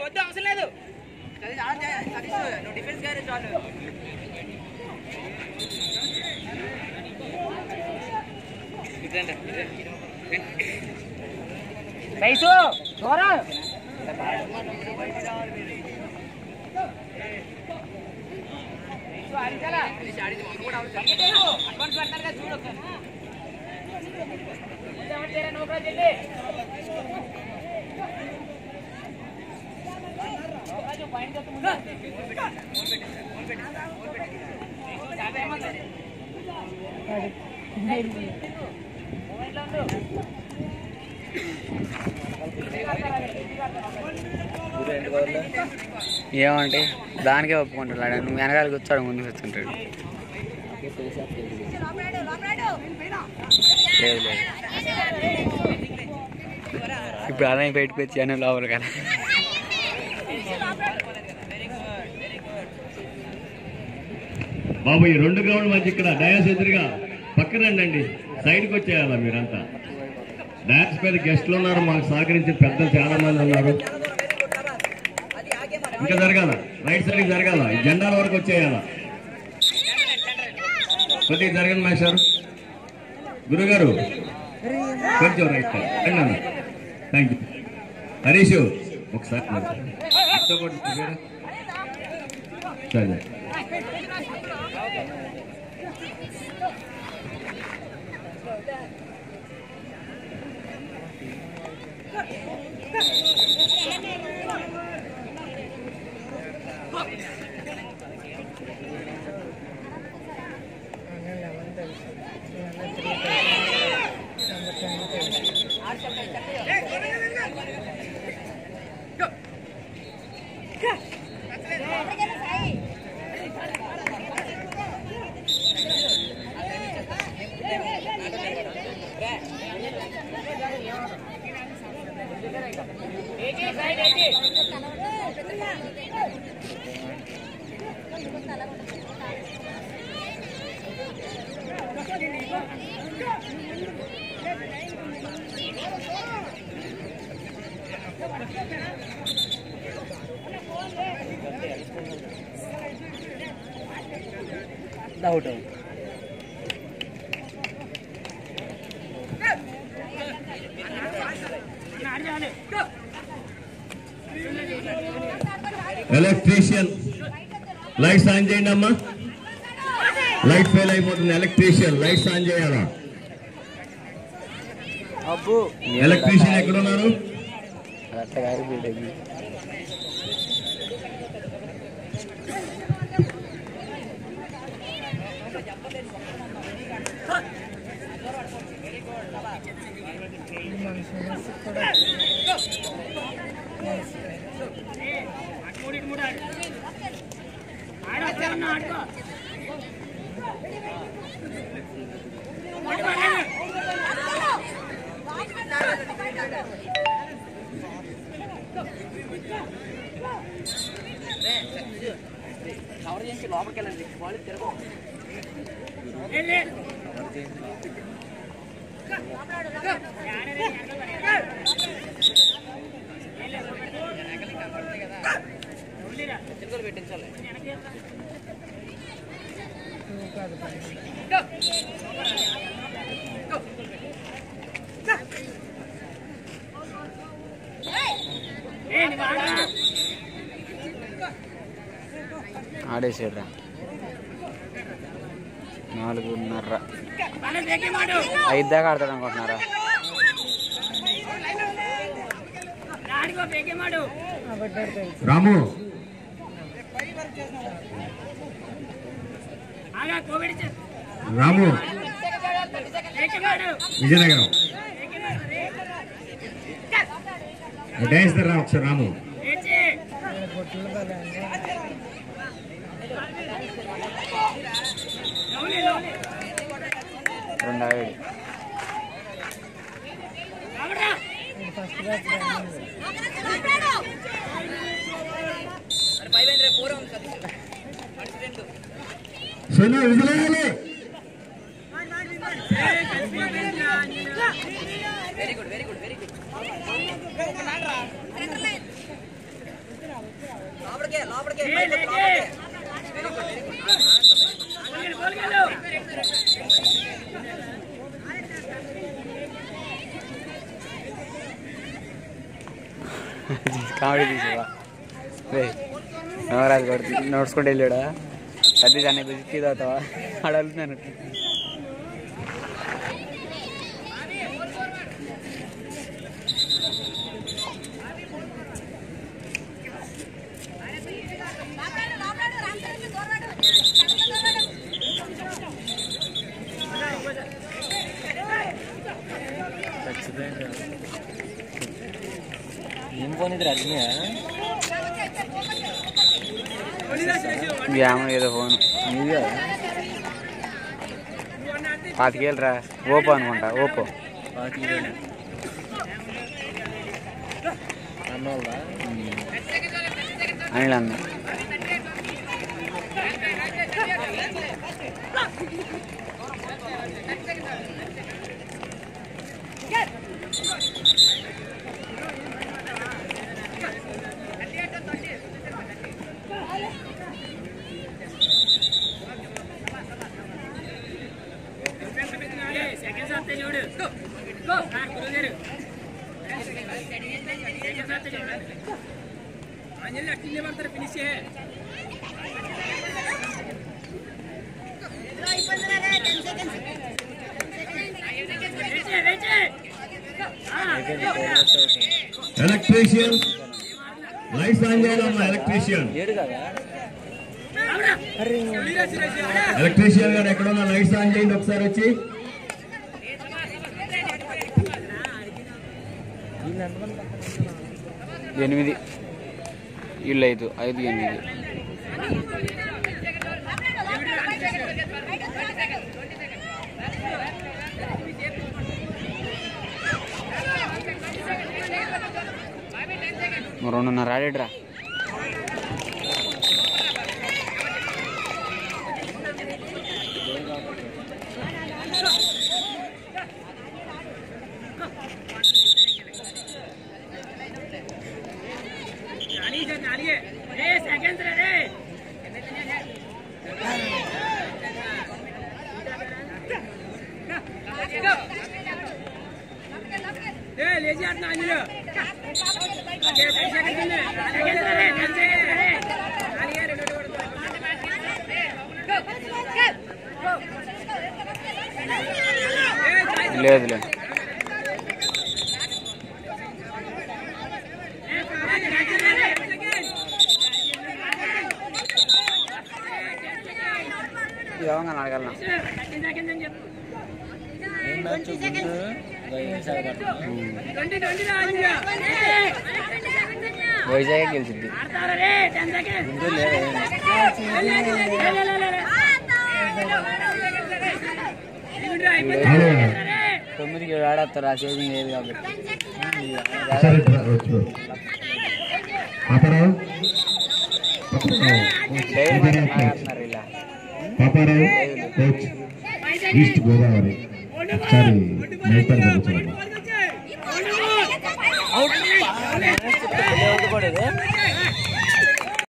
వద్దు అవసరం లేదు నువ్వు డిఫెన్స్ గారే చాలు రైసు దూరం అడ్వాన్స్ పెడతారు కదా చూడు ఒకసారి. ఎవరు చేయరా నువ్వు కూడా చెల్లి రాజు, పైన చూస్తూ ముందు. యాభై ఏమంటారు? మూమెంట్లో ఉండు. ఏమంటే దానికే ఒప్పుకుంటున్నాడు నువ్వు వెనకాల కూర్చోడు ముందుకు వచ్చుంటాడు లేదు లేదు ఇప్పుడు అలా బయటకు వచ్చి అని లోపల కదా బాబు ఈ రెండు గ్రౌండ్ మధ్య ఇక్కడ డయాస్ ఎదురుగా పక్కనండి అండి సైడ్కి వచ్చేయాలా మీరంతా డయాస్ మీద గెస్ట్లు ఉన్నారు మాకు సహకరించే పెద్దలు చాలా మంది ఉన్నారు ఇంకా జరగాల రైట్ సైడ్ జరగాల ఈ జెండాల వరకు వచ్చేయాల కొద్దిగా జరగండి మాస్టర్ గురుగారు కొంచెం రైట్ రండి అన్న థ్యాంక్ యూ హరీష్ ఒకసారి మరి. మీతో పాటు దిగారా? సరే ఏజీ, సైడ్ ఏజీ. డౌట్ ఎలక్ట్రీషియన్ లైట్స్ ఆన్ చేయండి అమ్మా లైట్ ఫెయిల్ అయిపోతుంది ఎలక్ట్రీషియన్ లైట్స్ ఆన్ చేయాలా అబ్బు ఎలక్ట్రీషియన్ ఎక్కడ ఉన్నారు అట్లా కాదు బిల్డింగ్ మూడు ఇటు మూడు ఆడు. ఆడు వస్తే ఉన్నా, ఆడుకో. ఆడుకో, ఆడు. కవర్ చేసి లోపలికి వెళ్ళండి వాళ్ళు తిరగవు వెళ్ళి. తిరుగులు పెట్టించాలి ఏంటి వాడా? ఆడేసాడు రా నాలుగున్నర వాళ్ళ దగ్గర మాడు. ఐదు దాకా ఆడతాడు అనుకుంటున్నారా ఆడుకో, బేగే మాడు. రాము ఆగా, కోవిడ్ ఇచ్చే. రాము బేగే మాడు. విజయనగరం బేగే మాడు. డ్యాన్స్ రా ఒకసారి రాము ఏడ్చి. Lovely, lovely. రెండు ఆవిడ రావడా. మరి ఫైవ్ హండ్రెడ్ ఫోర్ ఉంది కదా మనిషి రెండు Sonu Vizianagaram very good very good very good లోపలికే లోపలికే ఏ, పైకి, లేకే. లోపలికే. గోల్గెలు, గోల్గెలు. కామెడీ తీసేవా నవరాజు కొడుతు నడుచుకుంటూ వెళ్ళాడా అది దాన్ని టీ తాగుతావా అడుగుతున్నాను ఏం ఫోన్ ఇది రజనీయా గ్యామ ఏదో ఫోన్ పాతికేళ్ళరా ఓపో అనుకుంటా ఓపో అన్న వాళ్ళ అనిల్ అన్న ఏ, సెకండ్స్ వస్తాయి చూడు ఆ, గురువు గారు. సెకండ్స్ వస్తాయి చూడు. అంజలి అట్టిందే పడతారు ఫినిష్ చేయ ఎలక్ట్రీషియన్ లైట్స్ ఆన్ చేయాలమ్మా ఎలక్ట్రీషియన్ ఏడు కదా ఎలక్ట్రీషియన్ గారు ఎక్కడ ఉన్న లైట్స్ ఆన్ చేయండి ఒకసారి వచ్చి వీళ్ళు ఎంతమంది ఎనిమిది వీళ్ళు ఐదు ఐదు ఎనిమిది రెండున్నర ఆడేడ్రా సెకండ్స్ రే ఏ లేచి ఆడుతున్నా అంజలి లేదులే యోగంగా అడగలను ఏం మ్యాచ్ ముందు వైజాగ్ వైజాగ్ గెలిచింది ముందు లేదా తొమ్మిదికి ఏడు ఆడేస్తారు ఆ సేవింగ్ లేదు కాబట్టి సరే వచ్చు పాపారావు డైలీ ఆడుతున్నారు ఇలా పాపారావు కోచ్ ఈస్ట్ గోదావరి ఒకసారి